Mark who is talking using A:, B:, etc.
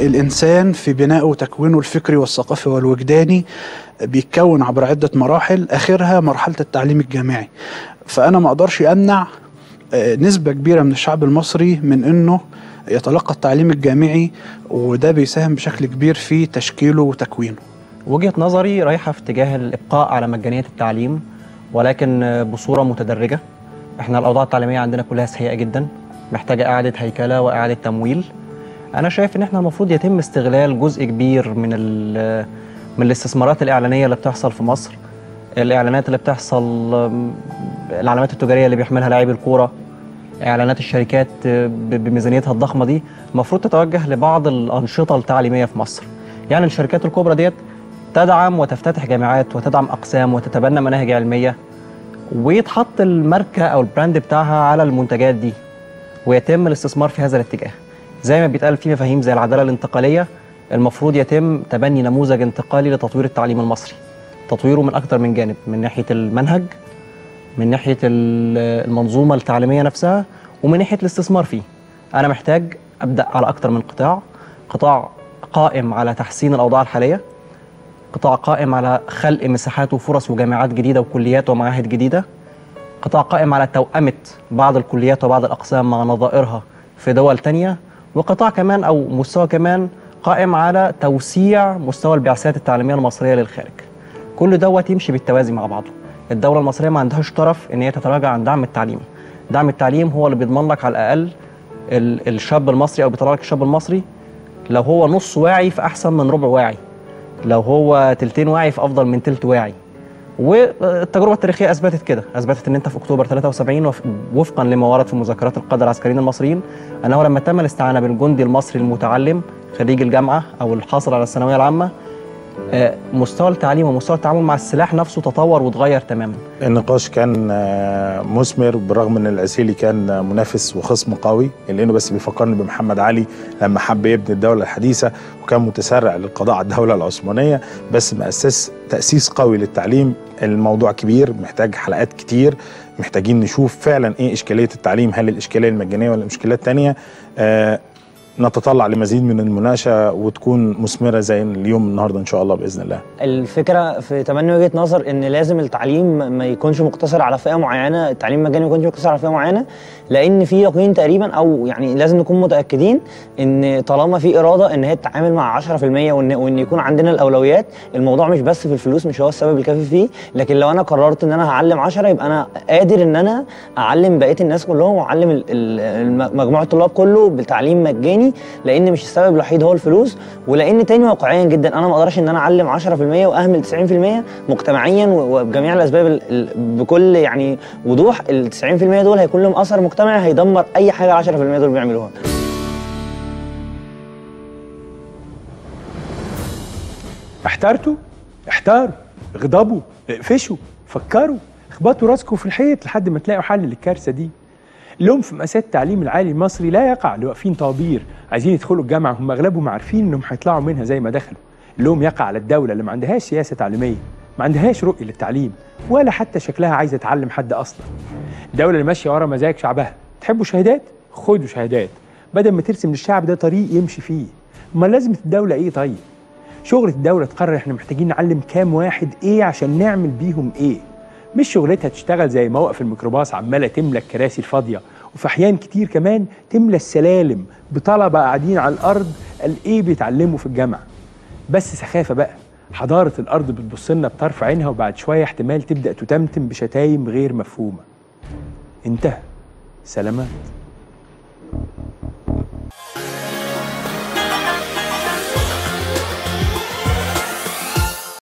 A: الإنسان في بنائه وتكوينه الفكري والثقافي والوجداني بيتكون عبر عدة مراحل آخرها مرحلة التعليم الجامعي فأنا ما أقدرش أمنع آه، نسبة كبيرة من الشعب المصري من أنه يتلقى التعليم الجامعي وده بيساهم بشكل كبير في تشكيله وتكوينه
B: وجهة نظري رايحة في اتجاه الإبقاء على مجانية التعليم ولكن بصورة متدرجة احنا الأوضاع التعليمية عندنا كلها سيئة جدا محتاجة إعادة هيكلة وإعادة تمويل أنا شايف إن احنا المفروض يتم استغلال جزء كبير من من الاستثمارات الإعلانية اللي بتحصل في مصر الإعلانات اللي بتحصل العلامات التجارية اللي بيحملها لاعبي الكورة إعلانات الشركات بميزانيتها الضخمة دي المفروض تتوجه لبعض الأنشطة التعليمية في مصر يعني الشركات الكبرى ديت تدعم وتفتتح جامعات وتدعم أقسام وتتبنى مناهج علمية ويتحط الماركة أو البراند بتاعها على المنتجات دي ويتم الاستثمار في هذا الاتجاه زي ما بيتقال في مفاهيم زي العدالة الانتقالية المفروض يتم تبني نموذج انتقالي لتطوير التعليم المصري تطويره من أكثر من جانب من ناحية المنهج من ناحية المنظومة التعليمية نفسها ومن ناحية الاستثمار فيه أنا محتاج أبدأ على أكثر من قطاع قطاع قائم على تحسين الأوضاع الحالية قطاع قائم على خلق مساحات وفرص وجامعات جديدة وكليات ومعاهد جديدة قطاع قائم على توأمة بعض الكليات وبعض الأقسام مع نظائرها في دول تانية وقطاع كمان أو مستوى كمان قائم على توسيع مستوى البعثات التعليمية المصرية للخارج كل دوت يمشي بالتوازي مع بعضه الدولة المصرية ما عندهاش طرف إن هي تتراجع عن دعم التعليم دعم التعليم هو اللي بيضمن لك على الأقل الشاب المصري أو بيطلع لك الشاب المصري لو هو نص واعي فأحسن من ربع واعي لو هو تلتين واعي فافضل من تلت واعي والتجربه التاريخيه اثبتت كده اثبتت ان انت في اكتوبر 73 وفقا لما ورد في مذكرات القاده العسكريين المصريين انه لما تم الاستعانه بالجندي المصري المتعلم خريج الجامعه او الحاصل على الثانويه العامه آه، مستوى التعليم ومستوى التعامل مع السلاح نفسه تطور وتغير تماما
C: النقاش كان آه، مثمر بالرغم ان العسيلي كان منافس وخصم قوي لانه بس بيفكرني بمحمد علي لما حب يبني الدوله الحديثه وكان متسرع للقضاء على الدوله العثمانيه بس ما اسس تاسيس قوي للتعليم الموضوع كبير محتاج حلقات كتير محتاجين نشوف فعلا ايه اشكاليه التعليم هل الاشكاليه المجانيه ولا مشكلات تانية آه نتطلع لمزيد من المناقشه وتكون مثمره زي اليوم النهارده ان شاء الله باذن الله.
D: الفكره في تبني وجهه نظر ان لازم التعليم ما يكونش مقتصر على فئه معينه، التعليم المجاني ما يكونش مقتصر على فئه معينه لان في يقين تقريبا او يعني لازم نكون متاكدين ان طالما في اراده ان هي تتعامل مع 10% وان وان يكون عندنا الاولويات، الموضوع مش بس في الفلوس مش هو السبب الكافي فيه، لكن لو انا قررت ان انا هعلم 10 يبقى انا قادر ان انا اعلم بقيه الناس كلهم واعلم مجموع الطلاب كله بالتعليم مجاني تاني لان مش السبب الوحيد هو الفلوس ولان تاني واقعيا جدا انا ما اقدرش ان انا اعلم 10% واهمل 90% مجتمعيا وبجميع الاسباب بكل يعني وضوح ال 90% دول هيكون لهم اثر مجتمعي هيدمر اي حاجه 10% دول بيعملوها
E: احترتوا احتاروا اغضبوا اقفشوا فكروا اخبطوا راسكم في الحيط لحد ما تلاقوا حل للكارثه دي اللوم في مأساة التعليم العالي المصري لا يقع اللي واقفين طوابير عايزين يدخلوا الجامعة هم أغلبهم عارفين إنهم هيطلعوا منها زي ما دخلوا اللوم يقع على الدولة اللي ما عندهاش سياسة تعليمية ما عندهاش رؤية للتعليم ولا حتى شكلها عايزة تعلم حد أصلا الدولة اللي ماشية ورا مزاج شعبها تحبوا شهادات خدوا شهادات بدل ما ترسم للشعب ده طريق يمشي فيه امال لازمة الدولة إيه طيب شغلة الدولة تقرر احنا محتاجين نعلم كام واحد ايه عشان نعمل بيهم ايه مش شغلتها تشتغل زي موقف الميكروباص عماله تملى الكراسي الفاضيه وفي احيان كتير كمان تملى السلالم بطلبه قاعدين على الارض قال ايه بيتعلموا في الجامعه بس سخافه بقى حضاره الارض بتبص لنا بطرف عينها وبعد شويه احتمال تبدا تتمتم بشتايم غير مفهومه انتهى سلامات